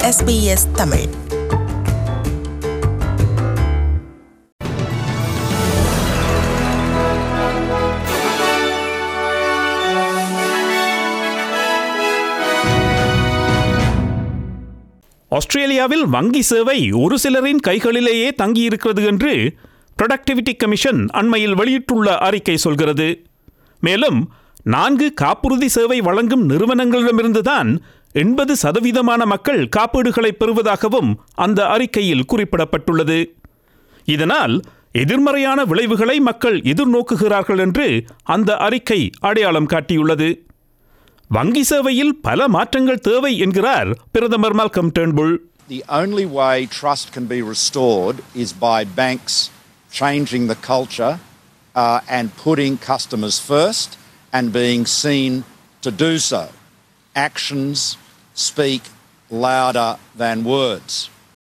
SBS Tamil ஆஸ்திரேலியாவில் வங்கி சேவை ஒரு சிலரின் கைகளிலேயே தங்கியிருக்கிறது என்று ப்ரொடக்டிவிட்டி கமிஷன் அண்மையில் வெளியிட்டுள்ள அறிக்கை சொல்கிறது மேலும் நான்கு காப்புறுதி சேவை வழங்கும் நிறுவனங்களிடமிருந்துதான் எண்பது சதவீதமான மக்கள் காப்பீடுகளை பெறுவதாகவும் அந்த அறிக்கையில் குறிப்பிடப்பட்டுள்ளது இதனால் எதிர்மறையான விளைவுகளை மக்கள் எதிர்நோக்குகிறார்கள் என்று அந்த அறிக்கை அடையாளம் காட்டியுள்ளது வங்கி சேவையில் பல மாற்றங்கள் தேவை என்கிறார் பிரதமர் Malcolm Turnbull The only way trust can be restored is by banks changing the culture uh, and putting customers first and being seen to do so. Actions speak louder than words.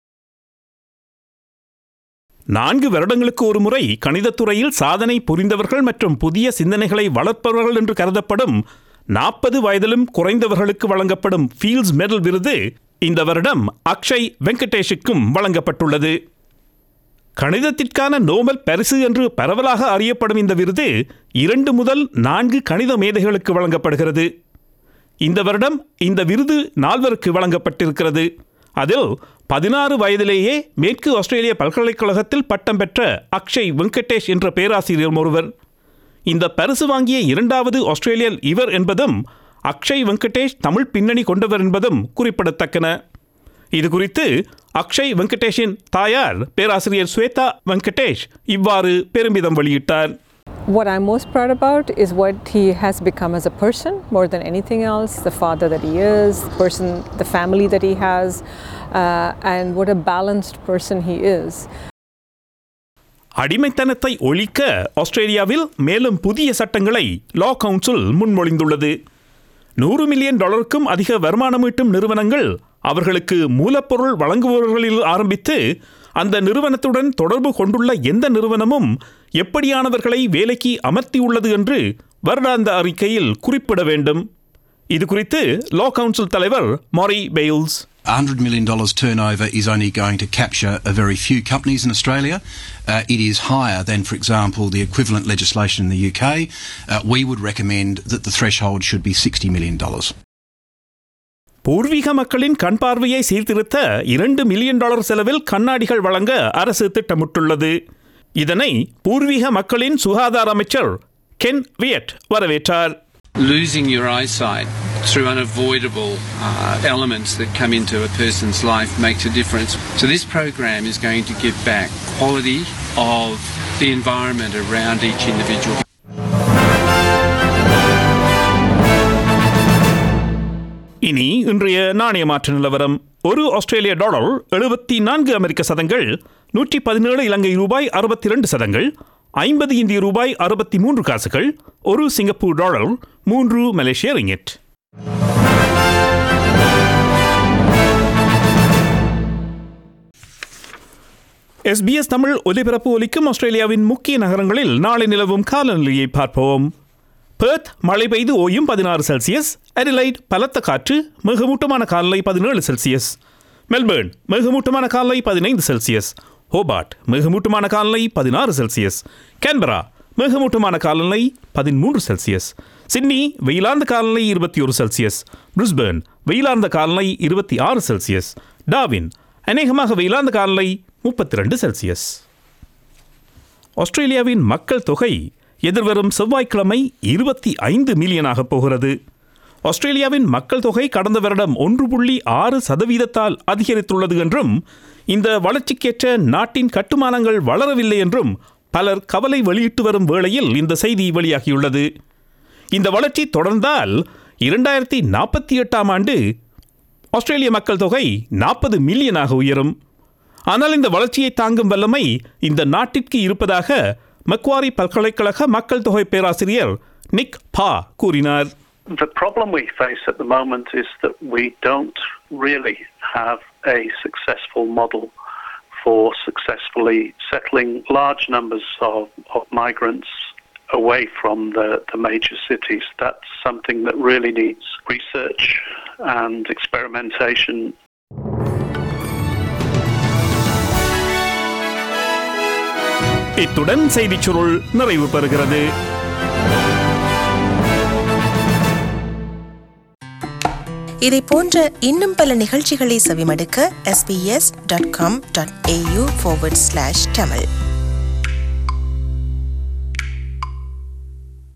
நான்கு வருடங்களுக்கு ஒரு முறை கணிதத்துறையில் சாதனை புரிந்தவர்கள் மற்றும் புதிய சிந்தனைகளை வளர்ப்பவர்கள் என்று கருதப்படும் நாற்பது வயதிலும் குறைந்தவர்களுக்கு வழங்கப்படும் ஃபீல்ட்ஸ் மெடல் விருது இந்த வருடம் அக்ஷய் வெங்கடேஷுக்கும் வழங்கப்பட்டுள்ளது கணிதத்திற்கான நோபல் பரிசு என்று பரவலாக அறியப்படும் இந்த விருது இரண்டு முதல் நான்கு கணித மேதைகளுக்கு வழங்கப்படுகிறது இந்த வருடம் இந்த விருது நால்வருக்கு வழங்கப்பட்டிருக்கிறது அதில் பதினாறு வயதிலேயே மேற்கு ஆஸ்திரேலிய பல்கலைக்கழகத்தில் பட்டம் பெற்ற அக்ஷய் வெங்கடேஷ் என்ற பேராசிரியர் ஒருவர் இந்த பரிசு வாங்கிய இரண்டாவது ஆஸ்திரேலியல் இவர் என்பதும் அக்ஷய் வெங்கடேஷ் தமிழ் பின்னணி கொண்டவர் என்பதும் குறிப்பிடத்தக்கன இது குறித்து அக்ஷய் வெங்கடேஷின் தாயார் பேராசிரியர் ஸ்வேதா வெங்கடேஷ் இவ்வாறு பெருமிதம் வெளியிட்டார் What I'm most proud about is what he has become as a person more than anything else, the father that he is, the person, the family that he has, uh, and what a balanced person he is. அடிமைத்தனத்தை ஒழிக்க ஆஸ்திரேலியாவில் மேலும் புதிய சட்டங்களை லா council முன்மொழிந்துள்ளது நூறு million டாலருக்கும் அதிக வருமானம் ஈட்டும் நிறுவனங்கள் அவர்களுக்கு மூலப்பொருள் வழங்குபவர்களில் ஆரம்பித்து அந்த நிறுவனத்துடன் தொடர்பு கொண்டுள்ள எந்த நிறுவனமும் எப்படியானவர்களை வேலைக்கு அமர்த்தியுள்ளது என்று வருடாந்த அறிக்கையில் குறிப்பிட வேண்டும் இது குறித்து லா கவுன்சில் தலைவர் Morry Bailes $100 million turnover is only going to capture a very few companies in Australia. Uh, it is higher than, for example, the equivalent legislation in the UK. Uh, we would recommend that the threshold should be $60 million. பூர்வீக மக்களின் கண் பார்வையை சீர்திருத்த இரண்டு million dollar செலவில் கண்ணாடிகள் வழங்க அரசு திட்டமிட்டுள்ளது இதனை பூர்வீக மக்களின் சுகாதார அமைச்சர் கென் வியட் வரவேற்றார் losing your eyesight through unavoidable uh, elements that come into a person's life makes a difference. So this program is going to give back quality of the environment around each individual. இனி இன்றைய நாணய மாற்று நிலவரம் ஒரு ஆஸ்திரேலிய dollar எழுபத்தி நான்கு அமெரிக்க சதங்கள் நூற்றி பதினேழு இலங்கை ரூபாய் அறுபத்தி ரெண்டு சதங்கள் ஐம்பது இந்திய ரூபாய் அறுபத்தி மூன்று காசுகள் ஒரு சிங்கப்பூர் டாலர் மூன்று மலேசிய ரிங்கெட் எஸ்பிஎஸ் தமிழ் ஒலிபரப்பு ஒலிக்கும் ஆஸ்திரேலியாவின் முக்கிய நகரங்களில் நாளை நிலவும் காலநிலையை பார்ப்போம் பெர்த் மழை பெய்து ஓயும் பதினாறு செல்சியஸ் அடிலைட் பலத்த காற்று மிகமூட்டமான காலநிலை பதினேழு செல்சியஸ் மெல்பேர்ன் மிகமூட்டமான காலநிலை பதினைந்து செல்சியஸ் ஹோபார்ட் மிகமூட்டமான காலநிலை பதினாறு செல்சியஸ் கேன்பரா மிகமூட்டமான காலநிலை பதிமூன்று செல்சியஸ் சிட்னி வெயிலார்ந்த காலநிலை இருபத்தி ஒரு செல்சியஸ் பிரிஸ்பேர்ன் வெயிலார்ந்த காலநிலை இருபத்தி ஆறு செல்சியஸ் டாவின் அநேகமாக வெயிலார்ந்த காலநிலை முப்பத்தி ரெண்டு செல்சியஸ் ஆஸ்திரேலியாவின் மக்கள் தொகை எதிர்வரும் செவ்வாய்க்கிழமை இருபத்தி ஐந்து மில்லியனாக போகிறது ஆஸ்திரேலியாவின் மக்கள் தொகை கடந்த வருடம் ஒன்று புள்ளி ஆறு சதவீதத்தால் அதிகரித்துள்ளது என்றும் இந்த வளர்ச்சிக்கேற்ற நாட்டின் கட்டுமானங்கள் வளரவில்லை என்றும் பலர் கவலை வெளியிட்டு வரும் வேளையில் இந்த செய்தி வெளியாகியுள்ளது இந்த வளர்ச்சி தொடர்ந்தால் இரண்டாயிரத்தி நாற்பத்தி எட்டாம் ஆண்டு ஆஸ்திரேலிய மக்கள் தொகை நாற்பது மில்லியனாக உயரும் ஆனால் இந்த வளர்ச்சியை தாங்கும் வல்லமை இந்த நாட்டிற்கு இருப்பதாக மக்வாரி பல்கலைக்கழக மக்கள் தொகை பேராசிரியர் நிக் பா கூறினார் The problem we face at the moment is that we don't really have a successful model for successfully settling large numbers of, of migrants away from the, the major cities. That's something that really needs research and experimentation இத்துடன் செய்திச் சுருள் நிறைவு பெறுகிறது இதை போன்ற இன்னும் பல நிகழ்ச்சிகளை செவிமடுக்க sbs.com.au forward slash tamil